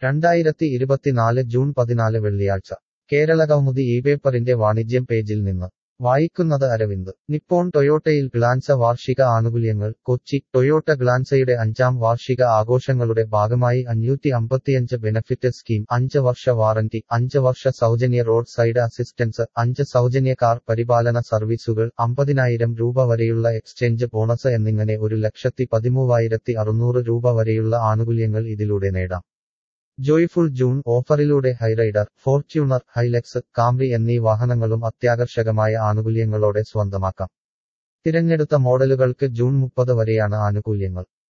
രണ്ടായിരത്തി ഇരുപത്തിനാല് ജൂൺ പതിനാല് വെള്ളിയാഴ്ച കേരളകൗമുദി ഈ പേപ്പറിന്റെ വാണിജ്യം പേജിൽ നിന്ന് വായിക്കുന്നത് അരവിന്ദ് നിപ്പോൺ ടൊയോട്ടയിൽ ഗ്ലാൻസ വാർഷിക ആനുകൂല്യങ്ങൾ കൊച്ചി ടൊയോട്ട ഗ്ലാൻസയുടെ അഞ്ചാം വാർഷിക ആഘോഷങ്ങളുടെ ഭാഗമായി അഞ്ഞൂറ്റി അമ്പത്തിയഞ്ച് ബെനഫിറ്റ് സ്കീം അഞ്ച് വർഷ വാറന്റി അഞ്ച് വർഷ സൗജന്യ റോഡ് സൈഡ് അസിസ്റ്റൻസ് അഞ്ച് സൗജന്യ കാർ പരിപാലന സർവീസുകൾ അമ്പതിനായിരം രൂപ വരെയുള്ള എക്സ്ചേഞ്ച് ബോണസ് എന്നിങ്ങനെ ഒരു ലക്ഷത്തി പതിമൂവായിരത്തി അറുന്നൂറ് രൂപ വരെയുള്ള ആനുകൂല്യങ്ങൾ ഇതിലൂടെ നേടാം ജോയ്ഫുൾ ജൂൺ ഓഫറിലൂടെ ഹൈറൈഡർ ഫോർച്യൂണർ ഹൈലെക്സ് കാംറി എന്നീ വാഹനങ്ങളും അത്യാകർഷകമായ ആനുകൂല്യങ്ങളോടെ സ്വന്തമാക്കാം തിരഞ്ഞെടുത്ത മോഡലുകൾക്ക് ജൂൺ മുപ്പത് വരെയാണ് ആനുകൂല്യങ്ങൾ